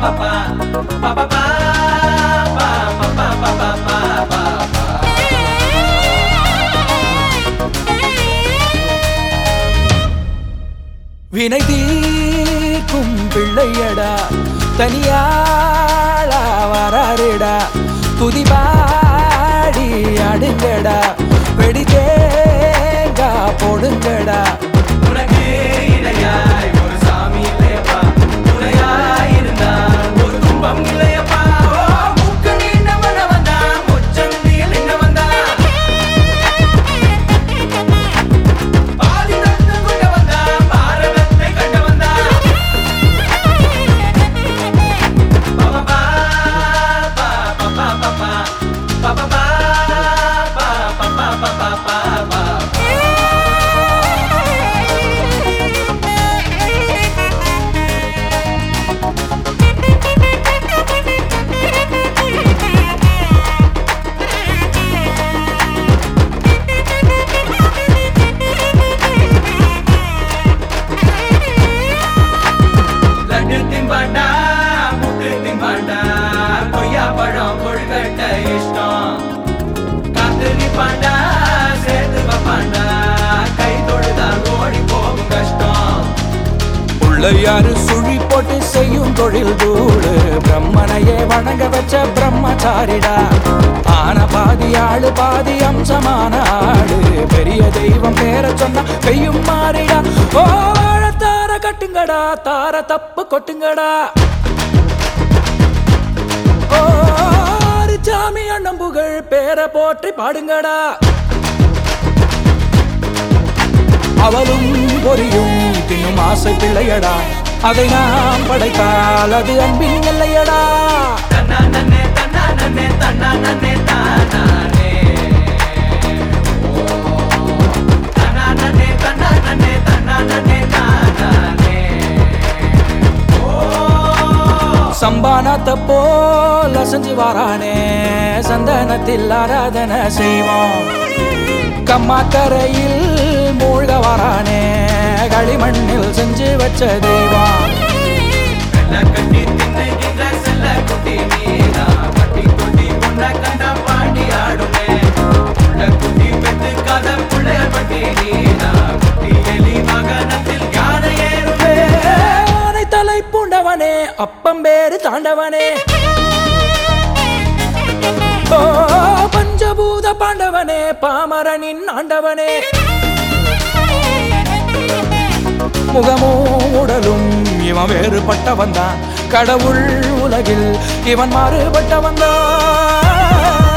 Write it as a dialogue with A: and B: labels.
A: வினை தீர்க்கும் பிள்ளையடா தனியாளா வராருடா துதிபாடி அடுங்கடா வெடி தேங்கா போடுங்கடா
B: உனக்கு இணையாய் ஒரு சாமி இல்லையப்பா துணையாய் இருந்தால் ஒரு துன்பம் இல்லையப்பா ஓ, மூக்கு நீண்டவன வந்தா முச்சந்தியில் நின்ன வந்தா பாதி தந்து கொண்ட வந்தா பாரதத்தை கண்ட வந்தா பாபா பாபா பாபா பாபா பாபா பாபா பாபா லட்டு திம்பாண்டா புட்டு திம்பாண்டா கொய்யா பழம் கொழுக்கட்டை இஷ்டம் காத்து நிப்பாண்டா சேர்த்து வைப்பாண்டா கை தொழுதால் ஓடி போகும் கஷ்டம்
A: பிள்ளையாரு சுழி போட்டு செய்யும் தொழில் தூளு பிரம்மனையே வணங்க வச்ச பிரம்மச்சாரிடா ஆன பாதி ஆளு பாதி அம்சமான ஆளு பெரிய தெய்வம் பேர சொன்னா பெய்யும் மாறிடா ஓ தார கட்டுங்கடா தார தப்பு கொட்டுங்கடா ஓ சாமி அண்ணன் புகழ் பேரை போற்றி பாடுங்கடா அவளும் பொரியும் தின்னும் ஆசை பிள்ளையடா அதை நாம் படைத்தால் அது அன்பின் எல்லையடா
B: தன்னா நன்னே தன்னா நன்னே தன்னா நன்னே தானானே தன்னா நன்னே தன்னா நன்னே தன்னா நன்னே தானானே
A: சம்பானத்தை போல் அசைஞ்சு வாரானே சந்தனத்தில் ஆராதனை செய்வோம் கம்மாக்கரையில் மூழ்க வாரானே களிமண்ணில் செஞ்சு வச்ச தெய்வம்
B: வெள்ள கட்டி தின்னுகின்ற செல்ல குட்டி நீனா பட்டி தொட்டி பொண்ண கண்ட பாண்டி ஆடுமே உள்ள குட்டி பெத்துக்காத புள்ளைய பட்டி நீனா குட்டி எலி மகனத்தில் யானை ஏறுமே
A: ஆனை தலை பூண்டவனே அப்பம் பேரு தாண்டவனே ஓ பஞ்சபூத பாண்டவனே பாமரனின் ஆண்டவனே முகமும் உடலும் இவன் வேறுபட்டவன் தான் கடவுள் உலகில் இவன் மாறுபட்டவன் தான்